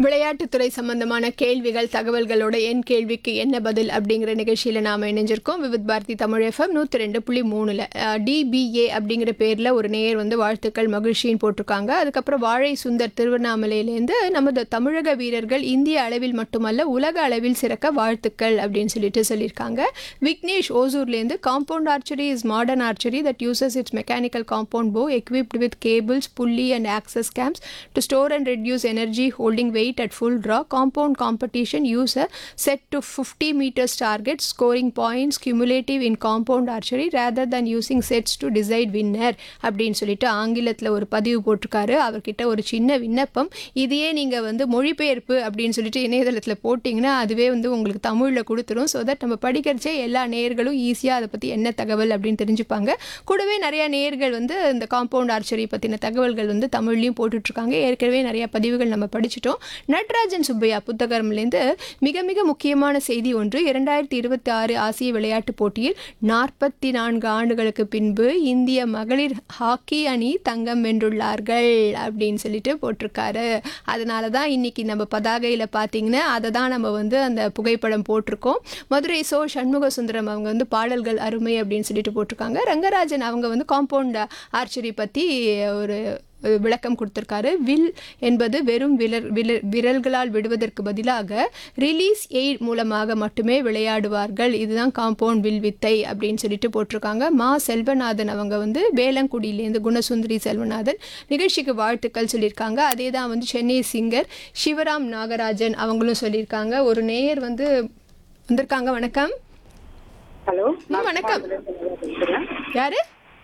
விளையாட்டுத்துறை சம்பந்தமான கேள்விகள் தகவல்களோட என் கேள்விக்கு என்ன பதில் அப்படிங்கிற நிகழ்ச்சியில் நாம் இணைஞ்சிருக்கோம் விவித் பாரதி தமிழ் எஃப்எம் நூற்றி ரெண்டு புள்ளி மூணில் டிபிஏ அப்படிங்கிற பேரில் ஒரு நேயர் வந்து வாழ்த்துக்கள் மகிழ்ச்சின்னு போட்டிருக்காங்க அதுக்கப்புறம் வாழை சுந்தர் திருவண்ணாமலையிலேருந்து நமது தமிழக வீரர்கள் இந்திய அளவில் மட்டுமல்ல உலக அளவில் சிறக்க வாழ்த்துக்கள் அப்படின்னு சொல்லிட்டு சொல்லியிருக்காங்க விக்னேஷ் ஓசூர்லேருந்து compound archery is modern archery that uses its mechanical compound bow equipped with cables, pulley and access cams to store and reduce energy holding weight at full draw. Compound competition use a set to 50 meters target, scoring points cumulative in compound archery rather than using sets to decide winner அப்படின்னு சொல்லிட்டு ஆங்கிலத்தில் ஒரு பதிவு போட்டிருக்காரு அவர்கிட்ட ஒரு சின்ன விண்ணப்பம் இதையே நீங்கள் வந்து மொழிபெயர்ப்பு அப்படின்னு சொல்லிட்டு இணையதளத்தில் போட்டிங்கன்னா அதுவே வந்து உங்களுக்கு தமிழில் கொடுத்துரும் ஸோ தட் நம்ம படிக்கிறச்சே எல்லா நேயர்களும் ஈஸியாக அதை பற்றி என்ன தகவல் அப்படின்னு தெரிஞ்சுப்பாங்க கூடவே நிறைய நேயர்கள் வந்து இந்த காம்பவுண்ட் ஆர்ச்சரி பற்றின தகவல்கள் வந்து தமிழ்லையும் போட்டுட்ருக்காங்க ஏற்கனவே நிறைய பதிவுகள் நம்ம படிச்சிட்டோம் நட்ராஜன் சுப்பையா புத்தகம்லேருந்து மிக மிக முக்கியமான செய்தி ஒன்று இரண்டாயிரத்தி இருபத்தி ஆறு ஆசிய விளையாட்டுப் போட்டியில் நாற்பத்தி நான்கு ஆண்டுகளுக்கு பின்பு இந்திய மகளிர் ஹாக்கி அணி தங்கம் வென்றுள்ளார்கள் அப்படின்னு சொல்லிட்டு போட்டிருக்காரு அதனால தான் இன்னைக்கு நம்ம பதாகையில் பார்த்தீங்கன்னா அதை தான் நம்ம வந்து அந்த புகைப்படம் போட்டிருக்கோம் மதுரை சோ சண்முக சுந்தரம் அவங்க வந்து பாடல்கள் அருமை அப்படின்னு சொல்லிட்டு போட்டிருக்காங்க ரங்கராஜன் அவங்க வந்து காம்பவுண்ட் ஆர்ச்சரி பற்றி ஒரு அஹ், விளக்கம் கொடுத்துருக்காரு வில் என்பது வெறும் விரல் விரல் விரல்களால் விடுவதற்கு பதிலாக ரிலீஸ் எய்ட் மூலமாக மட்டுமே விளையாடுவார்கள் இதுதான் காம்பவுண்ட் வில் வித்தை அப்படின்னு சொல்லிட்டு போட்டிருக்காங்க மா செல்வநாதன் அவங்க வந்து வேலங்குடியிலேருந்து குணசுந்தரி செல்வநாதன் நிகழ்ச்சிக்கு வாழ்த்துக்கள் சொல்லியிருக்காங்க அதே தான் வந்து சென்னை சிங்கர் சிவராம் நாகராஜன் அவங்களும் சொல்லியிருக்காங்க ஒரு நேயர் வந்து வந்திருக்காங்க வணக்கம் ஹலோ ம், வணக்கம். பேசுறேன் யாரு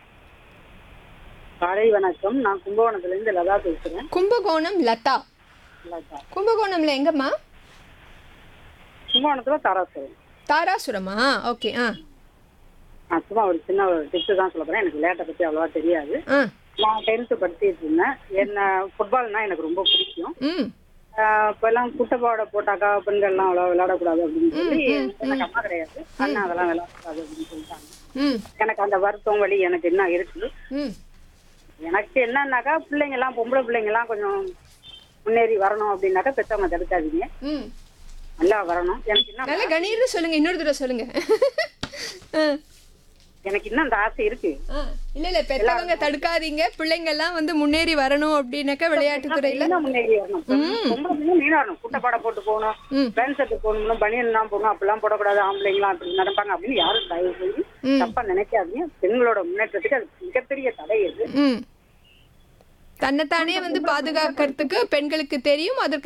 காலை வணக்கம் நான் கும்பகோணத்துல இருந்து லதா பேசுறேன் கும்பகோணம் லதா லதா கும்பகோணம்ல எங்கம்மா கும்பகோணத்துல தாராசுரம் தாராசுரமா ஓகே ஆ நான் சும்மா ஒரு சின்ன ஒரு டிப்ஸ் தான் சொல்ல போறேன் எனக்கு விளையாட்டை பத்தி அவ்வளவா தெரியாது ஆ நான் டென்த்து படிச்சிட்டு இருந்தேன் என்ன ஃபுட்பால்னா எனக்கு ரொம்ப பிடிக்கும் ம் ஆஹ் இப்பெல்லாம் குட்டப்பாவோட போட்டாக்கா பெண்கள்லாம் அவ்வளோ விளையாடக்கூடாது அப்படின்னு சொல்லி எனக்கு அம்மா கிடையாது அண்ணா அதெல்லாம் விளையாடக்கூடாது அப்படின்னு சொல்லிட்டாங்க ம் எனக்கு அந்த வருத்தம் வலி எனக்கு என்ன இருக்கு ம் எனக்கு என்னன்னாக்கா பிள்ளைங்க எல்லாம் பொம்பளை பிள்ளைங்க எல்லாம் கொஞ்சம் முன்னேறி வரணும் அப்படின்னாக்கா பெத்தவங்க தடுக்காதீங்க ம் நல்லா வரணும் எனக்கு இன்னும் நல்ல கணீர்னு சொல்லுங்க இன்னொரு தடவை சொல்லுங்க ஆ, எனக்கு இன்னும் அந்த ஆசை இருக்கு ஆ. இல்ல இல்ல பெத்தவங்க தடுக்காதீங்க பிள்ளைங்க எல்லாம் வந்து முன்னேறி வரணும் அப்படின்னாக்கா விளையாட்டு துறையில இன்னும் முன்னேறி வரணும் பொம்பளை பிள்ளைங்க மீனா வரணும் குட்டப்பாட போட்டு போகணும் ம். பேண்ட் ஷர்ட் போகணும் பனியன் எல்லாம் போகணும் அப்படிலாம் போடக்கூடாது ஆம்பளைங்களாம் அப்படி நடப்பாங்க அப்படின்னு யாரும் தயவு செய்து தப்பா நினைக்காதீங்க பெண்களோட முன்னேற்றத்துக்கு அது மிகப்பெரிய தடை அது ம் தன்னைத்தானே வந்து பாதுகாக்கிறதுக்கு பெண்களுக்கு தெரியும் அதற்கு